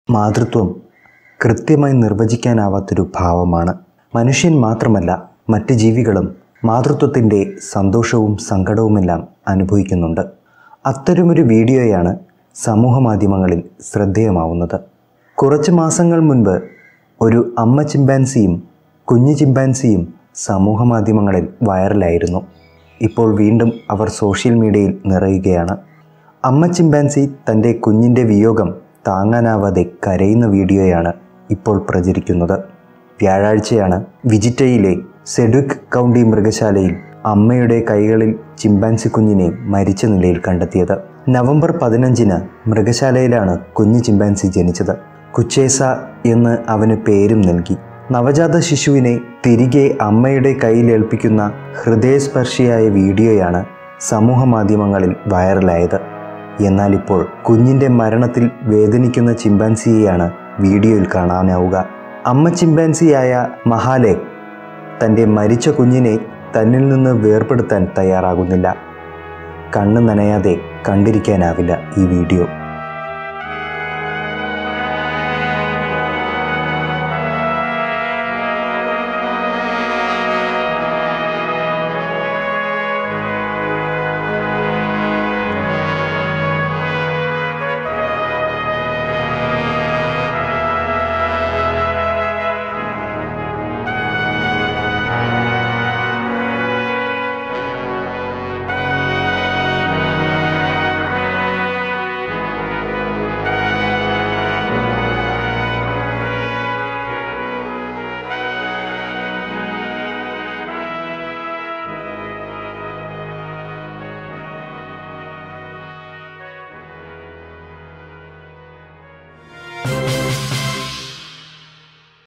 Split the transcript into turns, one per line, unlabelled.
മാതൃത്വം കൃത്യമായി നിർവചിക്കാനാവാത്തൊരു ഭാവമാണ് മനുഷ്യൻ മാത്രമല്ല മറ്റ് ജീവികളും മാതൃത്വത്തിൻ്റെ സന്തോഷവും സങ്കടവുമെല്ലാം അനുഭവിക്കുന്നുണ്ട് അത്തരമൊരു വീഡിയോയാണ് സമൂഹ മാധ്യമങ്ങളിൽ ശ്രദ്ധേയമാവുന്നത് കുറച്ച് മാസങ്ങൾ മുൻപ് ഒരു അമ്മ ചിമ്പാൻസിയും കുഞ്ഞു ചിമ്പാൻസിയും സമൂഹ മാധ്യമങ്ങളിൽ വൈറലായിരുന്നു ഇപ്പോൾ വീണ്ടും അവർ സോഷ്യൽ മീഡിയയിൽ നിറയുകയാണ് അമ്മ ചിമ്പാൻസി തൻ്റെ കുഞ്ഞിൻ്റെ വിയോഗം താങ്ങാനാവാതെ കരയുന്ന വീഡിയോയാണ് ഇപ്പോൾ പ്രചരിക്കുന്നത് വ്യാഴാഴ്ചയാണ് വിജിറ്റയിലെ സെഡുക് കൗണ്ടി മൃഗശാലയിൽ അമ്മയുടെ കൈകളിൽ ചിമ്പാൻസി കുഞ്ഞിനെ മരിച്ച നിലയിൽ കണ്ടെത്തിയത് നവംബർ പതിനഞ്ചിന് മൃഗശാലയിലാണ് കുഞ്ഞു ചിമ്പാൻസി ജനിച്ചത് കുച്ചേസ എന്ന് അവന് പേരും നൽകി നവജാത ശിശുവിനെ തിരികെ അമ്മയുടെ കയ്യിലേൽപ്പിക്കുന്ന ഹൃദയസ്പർശിയായ വീഡിയോയാണ് സമൂഹ മാധ്യമങ്ങളിൽ വൈറലായത് എന്നാൽ ഇപ്പോൾ കുഞ്ഞിൻ്റെ മരണത്തിൽ വേദനിക്കുന്ന ചിമ്പാൻസിയെയാണ് വീഡിയോയിൽ കാണാനാവുക അമ്മ ചിമ്പാൻസിയായ മഹാലെ തൻ്റെ മരിച്ച കുഞ്ഞിനെ തന്നിൽ നിന്ന് വേർപെടുത്താൻ തയ്യാറാകുന്നില്ല കണ്ണ് നനയാതെ കണ്ടിരിക്കാനാവില്ല ഈ വീഡിയോ